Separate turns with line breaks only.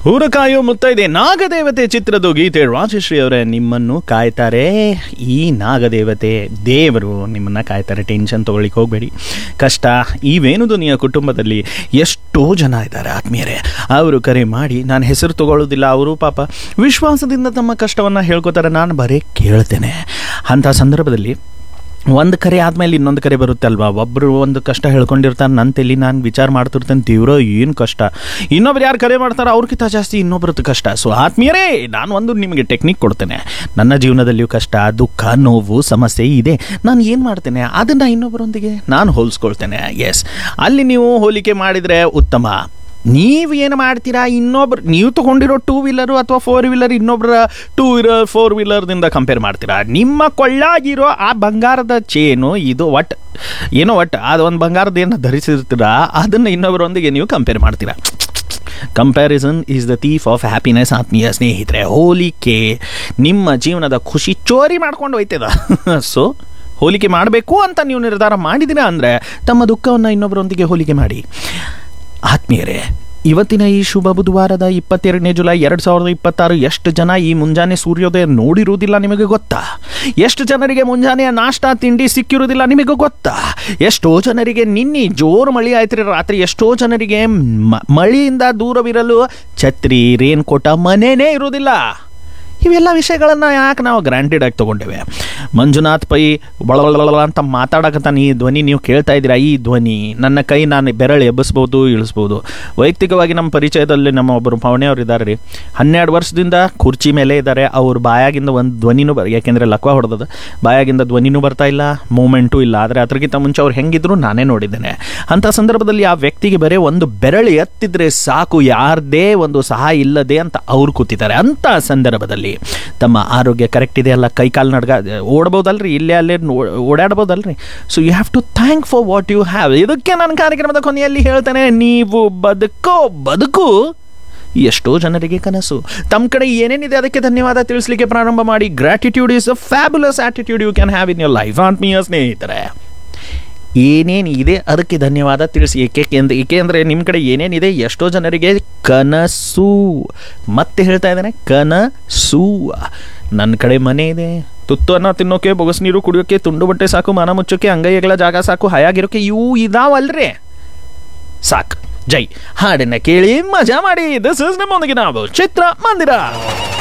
ಹೂರಕಾಯೋ ಮುತ್ತೈದೆ ನಾಗದೇವತೆ ಚಿತ್ರದ ಗೀತೆ ರಾಜಶ್ರೀ ಅವರೇ ನಿಮ್ಮನ್ನು ಕಾಯ್ತಾರೆ ಈ ನಾಗದೇವತೆ ದೇವರು ನಿಮ್ಮನ್ನು ಕಾಯ್ತಾರೆ ಟೆನ್ಷನ್ ತೊಗೊಳ್ಳಿಕ್ಕೆ ಹೋಗಬೇಡಿ ಕಷ್ಟ ಈ ವೇಣುಧ್ವನಿಯ ಕುಟುಂಬದಲ್ಲಿ ಎಷ್ಟೋ ಜನ ಇದ್ದಾರೆ ಆತ್ಮೀಯರೇ ಅವರು ಕರೆ ಮಾಡಿ ನಾನು ಹೆಸರು ತಗೊಳ್ಳೋದಿಲ್ಲ ಅವರು ಪಾಪ ವಿಶ್ವಾಸದಿಂದ ತಮ್ಮ ಕಷ್ಟವನ್ನು ಹೇಳ್ಕೊತಾರೆ ನಾನು ಬರೀ ಕೇಳ್ತೇನೆ ಅಂಥ ಸಂದರ್ಭದಲ್ಲಿ ಒಂದು ಕರೆ ಆದಮೇಲೆ ಇನ್ನೊಂದು ಕರೆ ಬರುತ್ತೆ ಅಲ್ವಾ ಒಬ್ಬರು ಒಂದು ಕಷ್ಟ ಹೇಳ್ಕೊಂಡಿರ್ತಾರೆ ನನ್ನ ತಲೆ ನಾನು ವಿಚಾರ ಮಾಡ್ತಿರ್ತೇನೆ ತೀವ್ರ ಏನು ಕಷ್ಟ ಇನ್ನೊಬ್ರು ಯಾರು ಕರೆ ಮಾಡ್ತಾರೋ ಅವ್ರಿಗಿಂತ ಜಾಸ್ತಿ ಇನ್ನೊಬ್ರದ್ದು ಕಷ್ಟ ಸೊ ಆತ್ಮೀಯರೇ ನಾನು ಒಂದು ನಿಮಗೆ ಟೆಕ್ನಿಕ್ ಕೊಡ್ತೇನೆ ನನ್ನ ಜೀವನದಲ್ಲಿಯೂ ಕಷ್ಟ ದುಃಖ ನೋವು ಸಮಸ್ಯೆ ಇದೆ ನಾನು ಏನು ಮಾಡ್ತೇನೆ ಅದನ್ನು ಇನ್ನೊಬ್ಬರೊಂದಿಗೆ ನಾನು ಹೋಲಿಸ್ಕೊಳ್ತೇನೆ ಎಸ್ ಅಲ್ಲಿ ನೀವು ಹೋಲಿಕೆ ಮಾಡಿದರೆ ಉತ್ತಮ ನೀವು ಏನು ಮಾಡ್ತೀರಾ ಇನ್ನೊಬ್ರು ನೀವು ತಗೊಂಡಿರೋ ಟೂ ವೀಲರು ಅಥವಾ ಫೋರ್ ವೀಲರ್ ಇನ್ನೊಬ್ಬರ ಟೂ ವೀಲರ್ ಫೋರ್ ವೀಲರ್ದಿಂದ ಕಂಪೇರ್ ಮಾಡ್ತೀರಾ ನಿಮ್ಮ ಕೊಳ್ಳಾಗಿರೋ ಆ ಬಂಗಾರದ ಚೇನು ಇದು ಒಟ್ ಏನೋ ಒಟ್ಟು ಅದು ಒಂದು ಬಂಗಾರದ ಏನು ಧರಿಸಿರ್ತೀರಾ ಅದನ್ನು ಇನ್ನೊಬ್ಬರೊಂದಿಗೆ ನೀವು ಕಂಪೇರ್ ಮಾಡ್ತೀರಾ comparison is the thief of happiness ಆತ್ಮೀಯ ಸ್ನೇಹಿತರೆ ಹೋಲಿಕೆ ನಿಮ್ಮ ಜೀವನದ ಖುಷಿ ಚೋರಿ ಮಾಡ್ಕೊಂಡು ಹೋಯ್ತದ ಸೊ ಹೋಲಿಕೆ ಮಾಡಬೇಕು ಅಂತ ನೀವು ನಿರ್ಧಾರ ಮಾಡಿದಿರಾ ಅಂದರೆ ತಮ್ಮ ದುಃಖವನ್ನು ಇನ್ನೊಬ್ಬರೊಂದಿಗೆ ಹೋಲಿಕೆ ಮಾಡಿ ಆತ್ಮೀಯರೇ ಇವತ್ತಿನ ಈ ಶುಭ ಬುಧವಾರದ ಇಪ್ಪತ್ತೆರಡನೇ ಜುಲೈ ಎರಡು ಸಾವಿರದ ಇಪ್ಪತ್ತಾರು ಎಷ್ಟು ಜನ ಈ ಮುಂಜಾನೆ ಸೂರ್ಯೋದಯ ನೋಡಿರುವುದಿಲ್ಲ ನಿಮಗೆ ಗೊತ್ತಾ ಎಷ್ಟು ಜನರಿಗೆ ಮುಂಜಾನೆಯ ನಾಷ್ಟ ತಿಂಡಿ ಸಿಕ್ಕಿರುವುದಿಲ್ಲ ನಿಮಗೆ ಗೊತ್ತಾ ಎಷ್ಟೋ ಜನರಿಗೆ ನಿನ್ನೆ ಜೋರು ಮಳೆ ಆಯ್ತು ರೀ ರಾತ್ರಿ ಎಷ್ಟೋ ಜನರಿಗೆ ಮ- ಮಳೆಯಿಂದ ದೂರವಿರಲು ಛತ್ರಿ ರೇನ್ ಕೋಟ ಮನೇನೇ ಇರುವುದಿಲ್ಲ ಇವೆಲ್ಲ ವಿಷಯಗಳನ್ನು ಯಾಕೆ ನಾವು ಗ್ರಾಂಟೆಡ್ ಆಗಿ ತೊಗೊಂಡೇವೆ ಮಂಜುನಾಥ್ ಪೈ ಬಳಬಳ ಅಂತ ಮಾತಾಡಕತ್ತಾನ ಈ ಧ್ವನಿ ನೀವು ಕೇಳ್ತಾ ಇದ್ದೀರಾ ಈ ಧ್ವನಿ ನನ್ನ ಕೈ ನಾನು ಬೆರಳು ಎಬ್ಬಿಸ್ಬೋದು ಇಳಿಸ್ಬೋದು ವೈಯಕ್ತಿಕವಾಗಿ ನಮ್ಮ ಪರಿಚಯದಲ್ಲಿ ನಮ್ಮ ಒಬ್ಬರು ಪವಣೆಯವರು ಇದ್ದಾರೆ ರೀ ಹನ್ನೆರಡು ವರ್ಷದಿಂದ ಕುರ್ಚಿ ಮೇಲೆ ಇದ್ದಾರೆ ಅವ್ರ ಬಾಯಾಗಿಂದ ಒಂದು ಧ್ವನಿನೂ ಬರ್ ಯಾಕೆಂದರೆ ಲಕ್ವ ಹೊಡೆದದ ಬಾಯಾಗಿಂದ ಧ್ವನಿನೂ ಬರ್ತಾ ಇಲ್ಲ ಮೂಮೆಂಟೂ ಇಲ್ಲ ಆದರೆ ಅದಕ್ಕಿಂತ ಮುಂಚೆ ಅವ್ರು ಹೆಂಗಿದ್ರು ನಾನೇ ನೋಡಿದ್ದೇನೆ ಅಂಥ ಸಂದರ್ಭದಲ್ಲಿ ಆ ವ್ಯಕ್ತಿಗೆ ಬರೀ ಒಂದು ಬೆರಳು ಎತ್ತಿದ್ರೆ ಸಾಕು ಯಾರದೇ ಒಂದು ಸಹಾಯ ಇಲ್ಲದೆ ಅಂತ ಅವ್ರು ಕೂತಿದ್ದಾರೆ ಅಂಥ ಸಂದರ್ಭದಲ್ಲಿ ತಮ್ಮ ಆರೋಗ್ಯ ಕರೆಕ್ಟ್ ಇದೆ ಅಲ್ಲ ಕೈ ಕಾಲು ನಡ್ಗ ಓಡ್ಬೋದಲ್ರಿ ಇಲ್ಲೇ ಅಲ್ಲೇ ನೋ- ಓಡಾಡ್ಬೋದಲ್ರಿ so you have to thank for what you have ಇದಕ್ಕೆ ನಾನು ಕಾರ್ಯಕ್ರಮದ ಕೊನೆಯಲ್ಲಿ ಹೇಳ್ತೇನೆ ನೀವು ಬದುಕೋ ಬದುಕು ಎಷ್ಟೋ ಜನರಿಗೆ ಕನಸು ತಮ್ಮ ಕಡೆ ಏನೇನಿದೆ ಅದಕ್ಕೆ ಧನ್ಯವಾದ ತಿಳಿಸ್ಲಿಕ್ಕೆ ಪ್ರಾರಂಭ ಮಾಡಿ gratitude is a fabulous attitude you can have in your life ಆತ್ಮೀಯ ಸ್ನೇಹಿತರೆ ಏನೇನು ಇದೆ ಅದಕ್ಕೆ ಧನ್ಯವಾದ ತಿಳಿಸಿ ಏಕೆ ಎಂದು ಏಕೆ ಅಂದರೆ ನಿಮ್ಮ ಕಡೆ ಏನೇನಿದೆ ಎಷ್ಟೋ ಜನರಿಗೆ ಕನಸು ಮತ್ತೆ ಹೇಳ್ತಾ ಇದ್ದಾನೆ ಕನಸು ನನ್ನ ಕಡೆ ಮನೆ ಇದೆ ತುತ್ತು ಅನ್ನ ತಿನ್ನೋಕೆ ಬೊಗಸ್ ನೀರು ಕುಡಿಯೋಕೆ ತುಂಡು ಬಟ್ಟೆ ಸಾಕು ಮಾನ ಮುಚ್ಚೋಕೆ ಅಂಗೈಗಳ ಜಾಗ ಸಾಕು ಹಯಾಗಿರೋಕೆ ಇವು ಇದಾವಲ್ರೇ ಸಾಕು ಜೈ ಹಾಡನ್ನ ಕೇಳಿ ಮಜಾ ಮಾಡಿ ದಿಸ್ ಇಸ್ ನಮ್ಮೊಂದಿಗೆ ನಾವು ಚಿತ್ರ ಮಂದಿರ